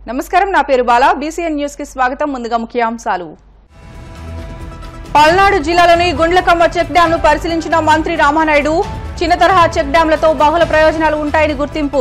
నమస్కారం నా పేరు బాల బీసీఎన్ న్యూస్ కి స్వాగతం ముందుగా ముఖ్యాంశాలు పల్నాడు జిల్లాలోని గుండ్లకమ్మ చెక్ డ్యాం ను పరిశీలించిన మంత్రి రామానాయుడు చిన్న తరహా చెక్ డ్యాంలతో బహుళ ప్రయోజనాలు ఉంటాయని గుర్తింపు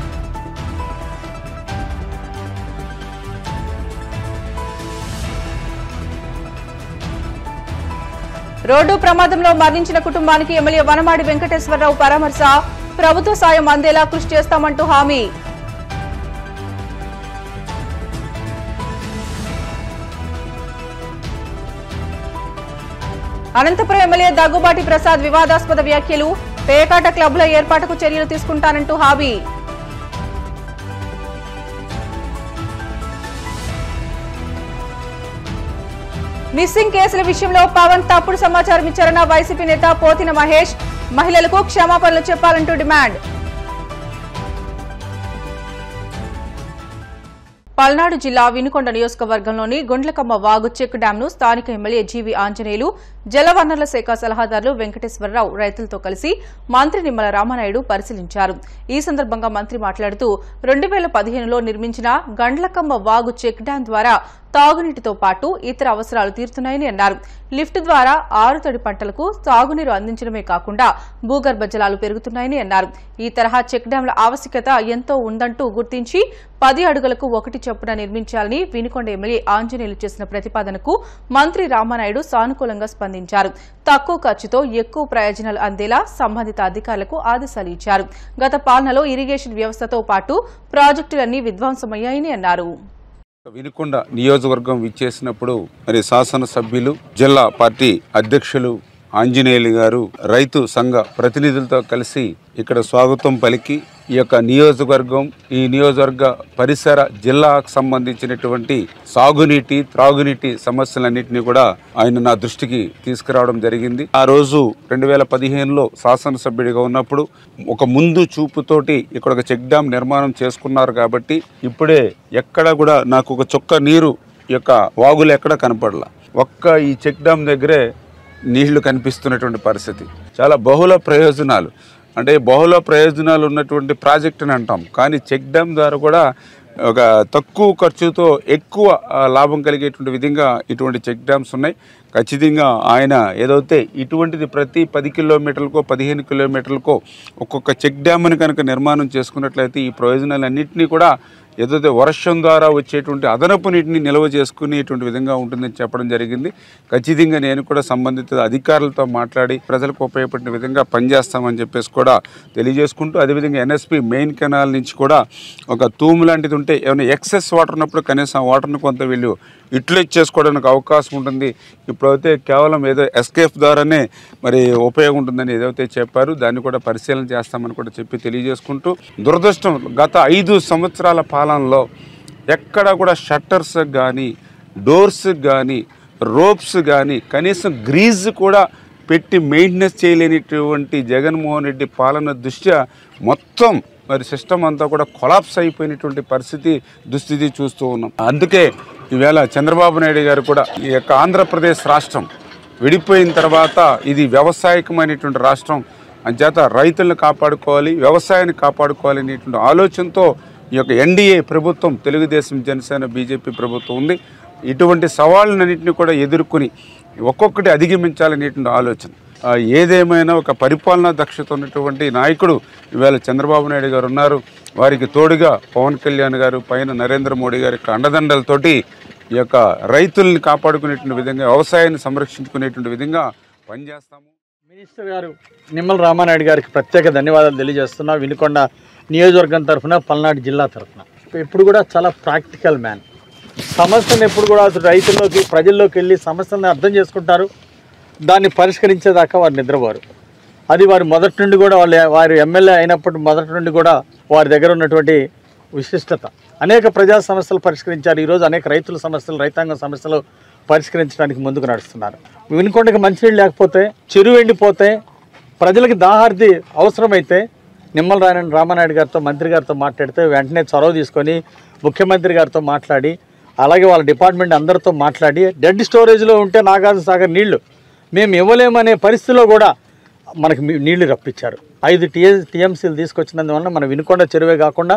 రోడ్డు ప్రమాదంలో మరణించిన కుటుంబానికి ఎమ్మెల్యే వనమాడి వెంకటేశ్వరరావు పరామర్శ ప్రభుత్వ సాయం అందేలా కృషి చేస్తామంటూ హామీ అనంతపురం ఎమ్మెల్యే దగ్గుబాటి ప్రసాద్ వివాదాస్పద వ్యాఖ్యలు పేకాట క్లబ్ల ఏర్పాటుకు చర్యలు తీసుకుంటానంటూ హామీ మిస్సింగ్ కేసుల విషయంలో పవన్ తప్పుడు సమాచారం ఇచ్చారన్న వైసీపీ నేత పోతిన మహేష్ మహిళలకు క్షమాపణలు చెప్పాలంటూ డిమాండ్ పల్నాడు జిల్లా వినుకొండ నియోజకవర్గంలోని గుండ్లకమ్మ వాగు చెక్ డ్యాంను స్థానిక ఎమ్మెల్యే జీవి ఆంజనేయులు జలవనరుల శాఖ సలహాదారులు వెంకటేశ్వరరావు రైతులతో కలిసి మంత్రి నిమ్మల రామానాయుడు పరిశీలించారు ఈ సందర్భంగా మంత్రి మాట్లాడుతూ రెండు వేల పదిహేనులో నిర్మించిన గండ్లకమ్మ వాగు చెక్ డ్యాం ద్వారా తాగునీటితో పాటు ఇతర అవసరాలు తీరుతున్నాయని అన్నారు లిఫ్ట్ ద్వారా ఆరుతడి పంటలకు తాగునీరు అందించడమే కాకుండా భూగర్భ జలాలు పెరుగుతున్నాయని అన్నారు ఈ తరహా చెక్ డ్యాంల ఆవశ్యకత ఎంతో ఉందంటూ గుర్తించి పది అడుగులకు ఒకటి చొప్పున నిర్మించాలని వినుకొండ ఎమ్మెల్యే ఆంజనేయులు చేసిన ప్రతిపాదనకు మంత్రి రామానాయుడు సానుకూలంగా స్పందించారు తక్కువ ఖర్చుతో ఎక్కువ ప్రయోజనాలు అందేలా సంబంధిత అధికారులకు ఆదేశాలు ఇచ్చారు గత పాలనలో ఇరిగేషన్ వ్యవస్థతో పాటు ప్రాజెక్టులన్నీ విధ్వంసమయ్యాయని అన్నారు వినుకొండ నియోజకవర్గం విచ్చేసినప్పుడు మరి శాసనసభ్యులు జిల్లా పార్టీ అధ్యక్షులు ఆంజనేయులు గారు రైతు సంఘ ప్రతినిధులతో కలిసి ఇక్కడ స్వాగతం పలికి ఈ యొక్క నియోజకవర్గం ఈ నియోజకవర్గ పరిసర జిల్లాకు సంబంధించినటువంటి సాగునీటి త్రాగునీటి సమస్యలన్నింటినీ కూడా ఆయన నా దృష్టికి తీసుకురావడం జరిగింది ఆ రోజు రెండు వేల పదిహేనులో శాసనసభ్యుడిగా ఉన్నప్పుడు ఒక ముందు చూపుతోటి ఇక్కడ ఒక చెక్ డ్యామ్ నిర్మాణం చేసుకున్నారు కాబట్టి ఇప్పుడే ఎక్కడ కూడా నాకు ఒక చుక్క నీరు ఈ యొక్క వాగులు ఎక్కడ కనపడలా ఒక్క ఈ చెక్ డ్యామ్ దగ్గరే నీళ్లు కనిపిస్తున్నటువంటి పరిస్థితి చాలా బహుళ ప్రయోజనాలు అంటే బహుళ ప్రయోజనాలు ఉన్నటువంటి ప్రాజెక్ట్ అని అంటాం కానీ చెక్ డ్యామ్ ద్వారా కూడా ఒక తక్కువ ఖర్చుతో ఎక్కువ ఆ, లాభం కలిగేటువంటి విధంగా ఇటువంటి చెక్ డ్యామ్స్ ఉన్నాయి ఖచ్చితంగా ఆయన ఏదైతే ఇటువంటిది ప్రతి పది కిలోమీటర్లకో పదిహేను కిలోమీటర్లకో ఒక్కొక్క చెక్ డ్యామ్ని కనుక నిర్మాణం చేసుకున్నట్లయితే ఈ ప్రయోజనాలన్నింటినీ కూడా ఏదైతే వర్షం ద్వారా వచ్చేటువంటి అదనపు నీటిని నిల్వ చేసుకునేటువంటి విధంగా ఉంటుందని చెప్పడం జరిగింది ఖచ్చితంగా నేను కూడా సంబంధిత అధికారులతో మాట్లాడి ప్రజలకు ఉపయోగపడిన విధంగా పనిచేస్తామని చెప్పేసి కూడా తెలియజేసుకుంటూ అదేవిధంగా ఎన్ఎస్పి మెయిన్ కెనాల్ నుంచి కూడా ఒక తూము లాంటిది ఉంటే ఏమైనా ఎక్సెస్ వాటర్ ఉన్నప్పుడు కనీసం ఆ వాటర్ని కొంత వీళ్ళు యూటిలైజ్ చేసుకోవడానికి అవకాశం ఉంటుంది ఇప్పుడైతే కేవలం ఏదో ఎస్కేఫ్ ద్వారానే మరి ఉపయోగం ఉంటుందని ఏదైతే చెప్పారు దాన్ని కూడా పరిశీలన చేస్తామని కూడా చెప్పి తెలియజేసుకుంటూ దురదృష్టం గత ఐదు సంవత్సరాల పాలనలో ఎక్కడ కూడా షట్టర్స్ కానీ డోర్స్ కానీ రోప్స్ కానీ కనీసం గ్రీజ్ కూడా పెట్టి మెయింటెనెన్స్ చేయలేనిటువంటి జగన్మోహన్ రెడ్డి పాలన దృష్ట్యా మొత్తం మరి సిస్టమ్ అంతా కూడా కొలాప్స్ అయిపోయినటువంటి పరిస్థితి దుస్థితి చూస్తూ ఉన్నాం అందుకే ఈవేళ చంద్రబాబు నాయుడు గారు కూడా ఈ యొక్క ఆంధ్రప్రదేశ్ రాష్ట్రం విడిపోయిన తర్వాత ఇది వ్యవసాయకమైనటువంటి రాష్ట్రం అంచేత రైతులను కాపాడుకోవాలి వ్యవసాయాన్ని కాపాడుకోవాలి అనేటువంటి ఆలోచనతో ఈ యొక్క ఎన్డీఏ ప్రభుత్వం తెలుగుదేశం జనసేన బీజేపీ ప్రభుత్వం ఉంది ఇటువంటి సవాళ్ళన్నింటినీ కూడా ఎదుర్కొని ఒక్కొక్కటి అధిగమించాలనేటువంటి ఆలోచన ఆ, ఏదేమైనా ఒక పరిపాలనా దక్షత ఉన్నటువంటి నాయకుడు ఇవాళ చంద్రబాబు నాయుడు గారు ఉన్నారు వారికి తోడుగా పవన్ కళ్యాణ్ గారు పైన నరేంద్ర మోడీ గారి యొక్క అండదండలతోటి ఈ యొక్క రైతుల్ని కాపాడుకునేటువంటి విధంగా వ్యవసాయాన్ని సంరక్షించుకునేటువంటి విధంగా పనిచేస్తాము మినిస్టర్ గారు నిమ్మల రామానాయుడు గారికి ప్రత్యేక ధన్యవాదాలు తెలియజేస్తున్నా వినుకొండ నియోజకవర్గం తరఫున పల్నాడు జిల్లా తరఫున ఎప్పుడు కూడా చాలా ప్రాక్టికల్ మ్యాన్ సమస్యను ఎప్పుడు కూడా అసలు రైతుల్లోకి ప్రజల్లోకి వెళ్ళి సమస్యను అర్థం చేసుకుంటారు దాన్ని పరిష్కరించేదాకా వారు నిద్రపోరు అది వారి మొదటి నుండి కూడా వాళ్ళ వారి ఎమ్మెల్యే అయినప్పటి మొదటి నుండి కూడా వారి దగ్గర ఉన్నటువంటి విశిష్టత అనేక ప్రజా సమస్యలు పరిష్కరించారు ఈరోజు అనేక రైతుల సమస్యలు రైతాంగ సమస్యలు పరిష్కరించడానికి ముందుకు నడుస్తున్నారు వినుకొండకి మంచినీళ్ళు లేకపోతే చెరువు ఎండిపోతే ప్రజలకి దాహార్ది అవసరమైతే నిమ్మల రాయన రామానాయుడు గారితో మంత్రి గారితో మాట్లాడితే వెంటనే చొరవ తీసుకొని ముఖ్యమంత్రి గారితో మాట్లాడి అలాగే వాళ్ళ డిపార్ట్మెంట్ అందరితో మాట్లాడి డెడ్ స్టోరేజ్లో ఉంటే నాగార్జున సాగర్ నీళ్లు మేము ఇవ్వలేమనే పరిస్థితిలో కూడా మనకి మీ- నీళ్లు రప్పించారు ఐదు టీఎ టీఎంసీలు తీసుకొచ్చినందువల్ల మన వినుకొండ చెరువే కాకుండా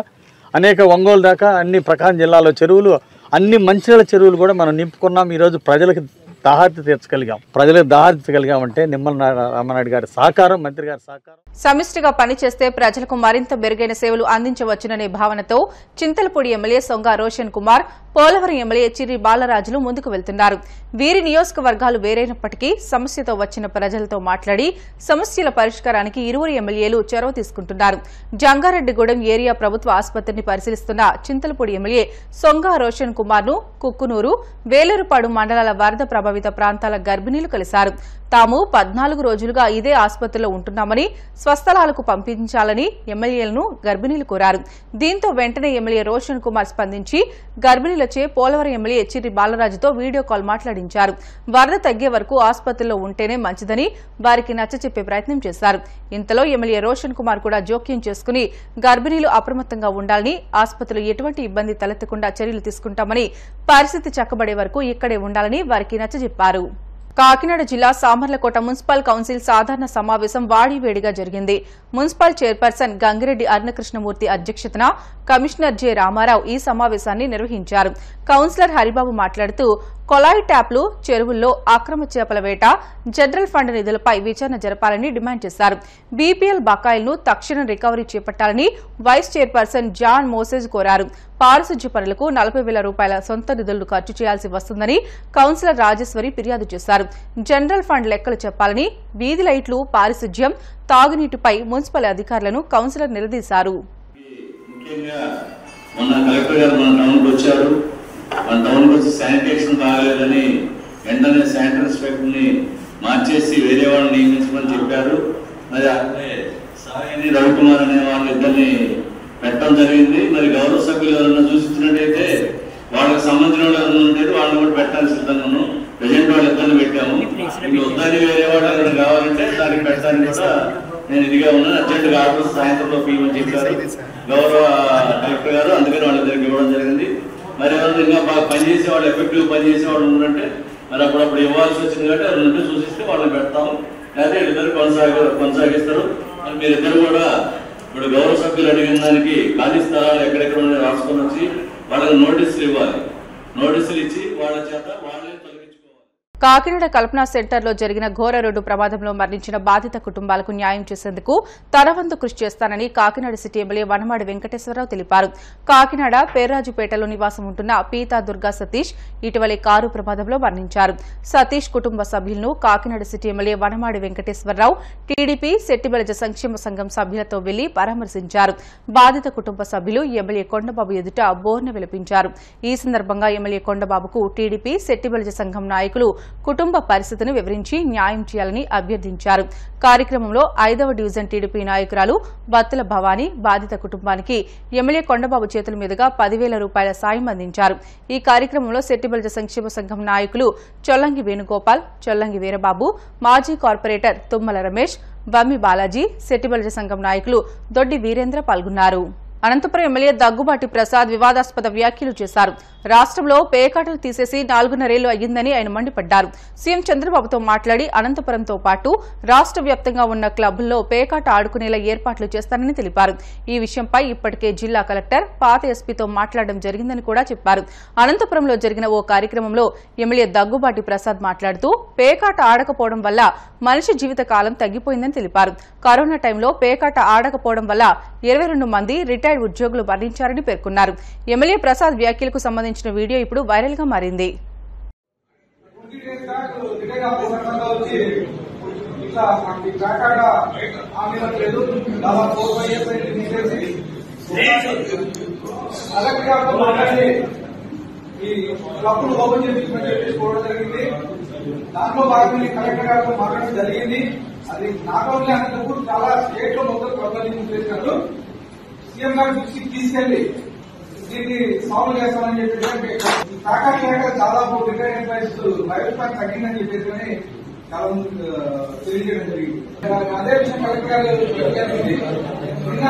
అనేక ఒంగోలు దాకా అన్ని ప్రకాశం జిల్లాలో చెరువులు అన్ని మంచినీళ్ళ చెరువులు కూడా మనం నింపుకున్నాం ఈరోజు ప్రజలకు దాహార్తి తీర్చగలిగాం ప్రజలకు దాహార్తి తీర్చగలిగామంటే నిమ్మల నా- రామనాయుడు గారి సహకారం మంత్రి గారి సహకారం సమిష్టిగా పనిచేస్తే ప్రజలకు మరింత మెరుగైన సేవలు అందించవచ్చుననే భావనతో చింతలపూడి ఎమ్మెల్యే సొంగ రోషన్ కుమార్ పోలవరం ఎమ్మెల్యే చిరి బాలరాజులు ముందుకు వెళ్తున్నారు వీరి నియోజకవర్గాలు వేరైనప్పటికీ సమస్యతో వచ్చిన ప్రజలతో మాట్లాడి సమస్యల పరిష్కారానికి ఇరువురు ఎమ్మెల్యేలు చొరవ తీసుకుంటున్నారు జంగారెడ్డిగూడెం ఏరియా ప్రభుత్వ ఆసుపత్రిని పరిశీలిస్తున్న చింతలపూడి ఎమ్మెల్యే సొంగ రోషన్ కుమార్ ను కుక్కునూరు వేలూరుపాడు మండలాల వరద ప్రభావిత ప్రాంతాల గర్భిణీలు కలిశారు తాము పద్నాలుగు రోజులుగా ఇదే ఆసుపత్రిలో ఉంటున్నామని స్వస్థలాలకు పంపించాలని ఎమ్మెల్యేలను గర్భిణీలు కోరారు దీంతో వెంటనే ఎమ్మెల్యే రోషన్ కుమార్ స్పందించి గర్భిణీలచే పోలవరం ఎమ్మెల్యే చిరి బాలరాజుతో వీడియో కాల్ మాట్లాడించారు వరద తగ్గే వరకు ఆసుపత్రిలో ఉంటేనే మంచిదని వారికి నచ్చచెప్పే ప్రయత్నం చేశారు ఇంతలో ఎమ్మెల్యే రోషన్ కుమార్ కూడా జోక్యం చేసుకుని గర్భిణీలు అప్రమత్తంగా ఉండాలని ఆసుపత్రిలో ఎటువంటి ఇబ్బంది తలెత్తకుండా చర్యలు తీసుకుంటామని పరిస్థితి చక్కబడే వరకు ఇక్కడే ఉండాలని వారికి నచ్చజెప్పారు కాకినాడ జిల్లా సామర్లకోట మున్సిపల్ కౌన్సిల్ సాధారణ సమావేశం వాడివేడిగా జరిగింది మున్సిపల్ చైర్పర్సన్ గంగిరెడ్డి అరుణకృష్ణమూర్తి అధ్యక్షతన కమిషనర్ జె రామారావు ఈ సమావేశాన్ని నిర్వహించారు కౌన్సిలర్ హరిబాబు మాట్లాడుతూ కొలాయి ట్యాప్లు చెరువుల్లో అక్రమ చేపల వేట జనరల్ ఫండ్ నిధులపై విచారణ జరపాలని డిమాండ్ చేశారు బీపీఎల్ బకాయిలను తక్షణం రికవరీ చేపట్టాలని వైస్ చైర్పర్సన్ జాన్ మోసెజ్ కోరారు పారిశుధ్య పనులకు నలభై వేల రూపాయల సొంత నిధులు ఖర్చు చేయాల్సి వస్తుందని కౌన్సిలర్ రాజేశ్వరి ఫిర్యాదు చేశారు జనరల్ ఫండ్ లెక్కలు చెప్పాలని వీధి లైట్లు పారిశుధ్యం తాగునీటిపై మున్సిపల్ అధికారులను కౌన్సిలర్ నిలదీశారు ముఖ్యంగా మొన్న కలెక్టర్ గారు మన టౌన్కి వచ్చారు మన టౌన్కి వచ్చి శానిటేషన్ బాగలేదని వెంటనే శానిటరీ ఇన్స్పెక్టర్ని మార్చేసి వేరే వాళ్ళని నియమించమని చెప్పారు మరి అట్లే సాయిని రవికుమార్ అనే వాళ్ళ ఇద్దరిని పెట్టడం జరిగింది మరి గౌరవ సభ్యులు ఎవరన్నా చూసినట్టయితే వాళ్ళకి సంబంధించిన వాళ్ళు ఎవరైనా ఉంటే వాళ్ళని కూడా పెట్టాల్సి సిద్ధంగాను ప్రజెంట్ వాళ్ళు ఇద్దరిని పెట్టాము ఇంక వద్దని వేరే వాళ్ళు ఎవరైనా కావాలంటే దానికి పెట్టడానికి కూడా నేను ఇదిగా ఉన్నాను అర్జెంట్ ఆర్డర్ సాయంత్రంలో పీమని చెప్పారు గౌరవ కలెక్టర్ గారు అందుకని వాళ్ళిద్దరికి ఇవ్వడం జరిగింది మరి ఎవరైనా ఇంకా బాగా పనిచేసే వాళ్ళు ఎఫెక్టివ్ పనిచేసే వాళ్ళు ఉన్నంటే మరి అప్పుడప్పుడు ఇవ్వాల్సి వచ్చింది కాబట్టి ఎవరు ఉంటే సూచిస్తే వాళ్ళని పెడతాము లేకపోతే వీళ్ళిద్దరు కొనసాగ కొనసాగిస్తారు మరి మీరిద్దరు కూడా ఇప్పుడు గౌరవ సభ్యులు అడిగిన దానికి ఖాళీ స్థలాలు ఎక్కడెక్కడ ఉన్నాయో రాసుకొని వచ్చి వాళ్ళకి నోటీసులు ఇవ్వాలి నోటీసులు ఇచ్చి వాళ్ళ చేత వాళ్ళే తొలగించుకోవాలి కాకినాడ కల్పనా సెంటర్లో జరిగిన ఘోర రోడ్డు ప్రమాదంలో మరణించిన బాధిత కుటుంబాలకు న్యాయం చేసేందుకు తన వంతు కృషి చేస్తానని కాకినాడ సిటీ ఎమ్మెల్యే వనమాడి వెంకటేశ్వరరావు తెలిపారు కాకినాడ పేర్రాజుపేటలో నివాసం ఉంటున్న పీతా దుర్గా సతీష్ ఇటీవలే కారు ప్రమాదంలో మరణించారు సతీష్ కుటుంబ సభ్యులను Kakinada city MLA Vanamadi Venkateswararao TDP Settibalija సంక్షేమ సంఘం సభ్యులతో వెళ్లి పరామర్శించారు బాధిత కుటుంబ సభ్యులు ఎమ్మెల్యే కొండబాబు ఎదుట బోర్న విలపించారు ఈ సందర్భంగా ఎమ్మెల్యే కొండబాబుకు టీడీపీ శెట్టిబెలజ సంఘం నాయకులు కుటుంబ పరిస్థితిని వివరించి న్యాయం చేయాలని అభ్యర్థించారు కార్యక్రమంలో ఐదవ డివిజన్ టీడీపీ నాయకురాలు బత్తుల భవానీ బాధిత కుటుంబానికి ఎమ్మెల్యే కొండబాబు చేతుల మీదుగా పదివేల రూపాయల సాయం అందించారు ఈ కార్యక్రమంలో శెట్టిబెలజ సంక్షేమ సంఘం నాయకులు చొల్లంగి వేణుగోపాల్ చొల్లంగి వీరబాబు మాజీ కార్పొరేటర్ తుమ్మల రమేష్ బమ్మి బాలాజీ శెట్టిబెలజ సంఘం నాయకులు దొడ్డి వీరేంద్ర పాల్గొన్నారు అనంతపురం ఎమ్మెల్యే దగ్గుబాటి ప్రసాద్ వివాదాస్పద వ్యాఖ్యలు చేశారు రాష్ట్రంలో పేకాటలు తీసేసి నాలుగున్నరేళ్లు అయ్యిందని ఆయన మండిపడ్డారు సీఎం చంద్రబాబుతో మాట్లాడి అనంతపురంతో పాటు రాష్ట్ర వ్యాప్తంగా ఉన్న క్లబ్బుల్లో పేకాట ఆడుకునేలా ఏర్పాట్లు చేస్తానని తెలిపారు ఈ విషయంపై ఇప్పటికే జిల్లా కలెక్టర్ పాత ఎస్పీతో మాట్లాడడం జరిగిందని కూడా చెప్పారు అనంతపురంలో జరిగిన ఓ కార్యక్రమంలో ఎమ్మెల్యే దగ్గుబాటి ప్రసాద్ మాట్లాడుతూ పేకాట ఆడకపోవడం వల్ల మనిషి జీవిత కాలం తగ్గిపోయిందని తెలిపారు కరోనా టైంలో పేకాట ఆడకపోవడం వల్ల ఇరవై రెండు మంది రిటైర్డ్ ఉద్యోగులు మరణించారని పేర్కొన్నారు ఎమ్మెల్యే ప్రసాద్ వ్యాఖ్యలకు సంబంధించిన వీడియో ఇప్పుడు వైరల్ గా మారింది వచ్చి ఇట్లా మనకి కాకాడ ఆమెలేదు దాదాపు ఫోర్ ఫైవ్ ఇయర్స్ అయితే తీసేసి కలెక్టర్ గారితో మాట్లాడి ఈ క్లబ్లు ఓపెన్ చేయించమని చెప్పేసి కోరడం జరిగింది దాంట్లో భాగంగా కలెక్టర్ గారితో మాట్లాడడం జరిగింది అది నాట్ ఓన్లీ అనంతపూర్ చాలా స్టేట్ లో మొత్తం క్లబ్లు చేశారు సీఎం గారి దృష్టికి తీసుకెళ్లి దీన్ని సాల్వ్ చేస్తామని చెప్పి కాకా లేక దాదాపు రిటైర్డ్ ఎంప్లాయీస్ లైఫ్ స్పాన్ తగ్గిందని చెప్పేసి కానీ చాలా మంది ఆ, తెలియజేయడం జరిగింది అదే విషయం కలెక్టర్ గారు జరిగింది. నిన్న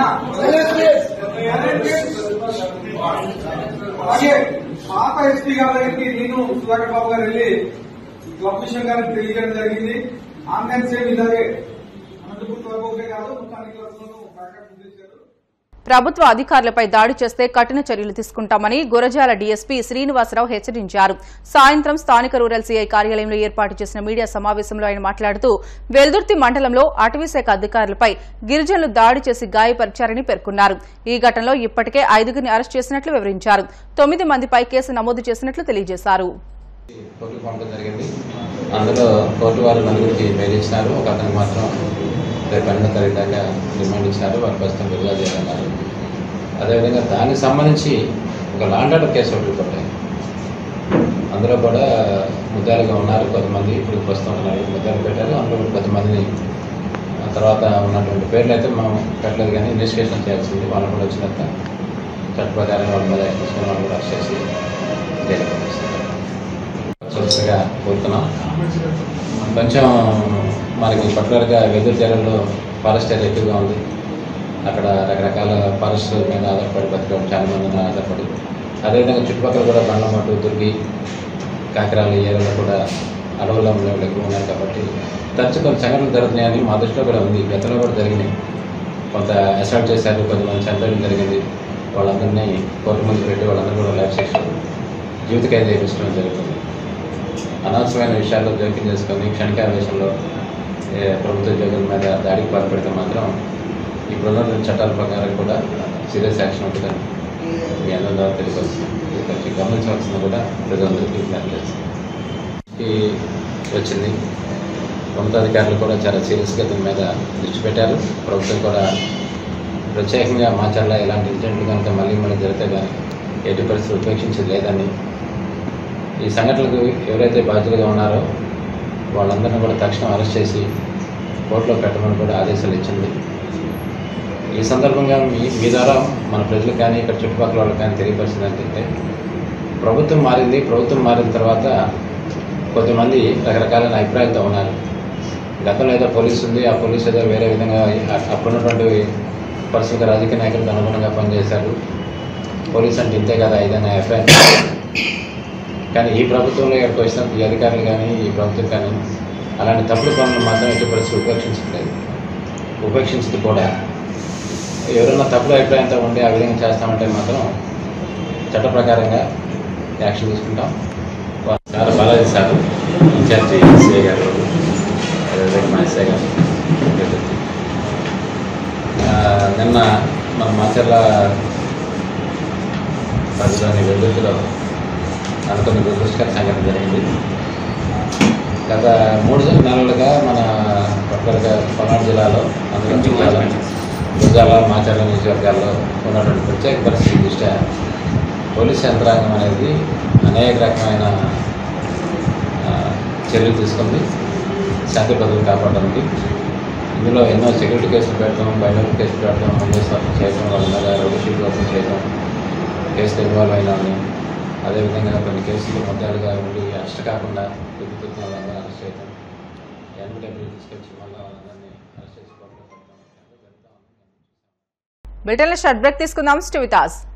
అలాగే పాత ఎస్పీ గారి దగ్గరికి నేను సుధాకర్ బాబు గారు వెళ్ళి ఈ క్లబ్ విషయం గారికి తెలియజేయడం జరిగింది ఆన్లైన్ సేమ్ ఇలాగే అనంతపూర్ క్లబ్ ఒకటే కాదు మొత్తం అన్ని క్లబ్స్ కాకా చేశారు ప్రభుత్వ అధికారులపై దాడి చేస్తే కఠిన చర్యలు తీసుకుంటామని గురజాల డీఎస్పీ శ్రీనివాసరావు హెచ్చరించారు సాయంత్రం స్థానిక రూరల్ సీఐ కార్యాలయంలో ఏర్పాటు చేసిన మీడియా సమావేశంలో ఆయన మాట్లాడుతూ వెల్దుర్తి మండలంలో అటవీశాఖ అధికారులపై గిరిజనులు దాడి చేసి గాయపరిచారని పేర్కొన్నారు ఈ ఘటనలో ఇప్పటికే ఐదుగురిని అరెస్ట్ చేసినట్లు వివరించారు తొమ్మిది మందిపై కేసు నమోదు చేసినట్లు తెలియజేశారు కోర్టుకు పంపడం జరిగింది అందులో కోర్టు వారు నలుగురికి బెయిల్ ఇచ్చినారు ఒక అతనికి మాత్రం రేపు పన్నెండో తారీఖు దాకా రిమాండ్ ఇచ్చినారు వారు ప్రస్తుతం విడుదల చేయాలన్నారు అదేవిధంగా దానికి సంబంధించి ఒక లాండ్ ఆర్డర్ కేసు ఒకటి రిపోర్ట్ అయింది అందులో కూడా ముద్దాలుగా ఉన్నారు కొంతమంది ఇప్పుడు ప్రస్తుతం ఉన్నారు ముద్దాలు పెట్టారు అందులో కూడా కొంతమందిని ఆ తర్వాత ఉన్నటువంటి పేర్లు అయితే మనం పెట్టలేదు కానీ ఇన్వెస్టిగేషన్ చేయాల్సింది వాళ్ళు కూడా వచ్చినాక చట్ట ప్రకారం వాళ్ళ మీద తీసుకుని వాళ్ళు కూడా అరెస్ట్ చేసి జైలు పంపిస్తారు చూడగా కోరుతున్నాం కొంచెం మనకి పర్టికులర్గా వెదురు జిల్లాలో ఫారెస్ట్ ఏరియా ఎక్కువగా ఉంది అక్కడ రకరకాల ఫారెస్ట్ మీద ఆధారపడి బతకడం చాలా మంది ఉన్నారు ఆధారపడి అదేవిధంగా చుట్టుపక్కల కూడా బండ్లమట్టు దుర్గి కాకిరాల ఏరియాలో కూడా అడవుల ఉండేవాళ్ళు ఎక్కువ ఉన్నారు కాబట్టి తరచు కొన్ని సంఘటనలు జరుగుతున్నాయని మా దృష్టిలో కూడా ఉంది గతంలో కూడా జరిగినాయి కొంత అసాల్ట్ చేశారు కొంతమంది చంపేయడం జరిగింది వాళ్ళందరినీ కోర్టు ముందు పెట్టి వాళ్ళందరూ కూడా లైఫ్ శిక్ష జీవిత ఖైదు చేయించడం జరుగుతుంది అనవసరమైన విషయాల్లో జోక్యం చేసుకొని క్షణికావేశంలో ఏ, ప్రభుత్వ ఉద్యోగుల మీద దాడికి పాల్పడితే మాత్రం ఇప్పుడున్న చట్టాల ప్రకారం కూడా సీరియస్ యాక్షన్ ఉంటుందని మీ అందరి ద్వారా తెలియవలసింది ఇది కొంచెం గమనించవలసింది కూడా ప్రజలందరికీ విజ్ఞప్తి చేస్తుంది ఈ వచ్చింది ప్రభుత్వాధికారులు కూడా చాలా సీరియస్గా దీని మీద దృష్టి పెట్టారు ప్రభుత్వం కూడా ప్రత్యేకంగా మాచర్ల ఇలాంటి ఇన్సిడెంట్లు కనుక మళ్ళీ మళ్ళీ జరిగితే కానీ ఎట్టి పరిస్థితులు ఉపేక్షించేది లేదని ఈ సంఘటనలకు ఎవరైతే బాధ్యులుగా ఉన్నారో వాళ్ళందరినీ కూడా తక్షణం అరెస్ట్ చేసి కోర్టులో పెట్టమని కూడా ఆదేశాలు ఇచ్చింది ఈ సందర్భంగా మీ మీ ద్వారా మన ప్రజలకు కానీ ఇక్కడ చుట్టుపక్కల వాళ్ళకి కానీ తెలియపరిచింది ఏంటంటే ప్రభుత్వం మారింది ప్రభుత్వం మారిన తర్వాత కొంతమంది రకరకాలైన అభిప్రాయాలతో ఉన్నారు గతంలో ఏదో పోలీసు ఉంది ఆ పోలీసు ఏదో వేరే విధంగా అ- అప్పుడున్నటువంటి పరిస్థితుల రాజకీయ నాయకులకు అనుగుణంగా పనిచేశారు పోలీస్ అంటే ఇంతే కదా ఇదనే అభిప్రాయం కానీ ఈ ప్రభుత్వంలో ఇక్కడికి వచ్చిన ఈ అధికారులు కానీ ఈ ప్రభుత్వం కానీ అలాంటి తప్పుడు పనులు మాత్రం ఎట్టి పరిస్థితి ఉపేక్షించట్లేదు ఉపేక్షించదు కూడా ఎవరైనా తప్పుడు అభిప్రాయంతో ఉండి ఆ విధంగా చేస్తామంటే మాత్రం చట్ట ప్రకారంగా యాక్షన్ తీసుకుంటాం చాలా బాలాజీ సార్ ఇన్ఛార్జి ఎస్ఐ గారు అదేవిధంగా మా ఎస్ఐ గారు ఆ, నిన్న మన మాచర్ల పరిధిలోని వెల్లుల్లిలో అనుకున్న దురదృష్టకర సంఘటన జరిగింది గత మూడు నెలలుగా మన పర్టికులర్గా పల్నాడు జిల్లాలో అందులో జిల్లాలో గుజరాల మాచర్ల నియోజకవర్గాల్లో ఉన్నటువంటి ప్రత్యేక పరిస్థితి దృష్ట్యా పోలీస్ యంత్రాంగం అనేది అనేక రకమైన ఆ, చర్యలు తీసుకుంది శాంతి భద్రతలు కాపాడడానికి ఇందులో ఎన్నో సెక్యూరిటీ కేసులు పెట్టడం బయట కేసులు పెట్టడం ముందు చేయడం వాళ్ళ మీద రోడ్డు షీట్ ఓపెన్ చేయడం కేసులు ఇన్వాల్వ్ అయిన వాళ్ళని అదేవిధంగా కొన్ని కేసులు ముద్దాలుగా ఉండి అరెస్ట్ కాకుండా తిరుగుతున్న వాళ్ళందరూ అరెస్ట్ చేయడం ఎన్బిడబ్ల్యూ తీసుకొచ్చి మళ్ళీ వాళ్ళందరినీ అరెస్ట్ చేసి కోర్టులో పెట్టడం జరుగుతూ ఉంది. బ్రిటన్లో షర్ట్ బ్రేక్ తీసుకుందాం స్టూ విత్ us.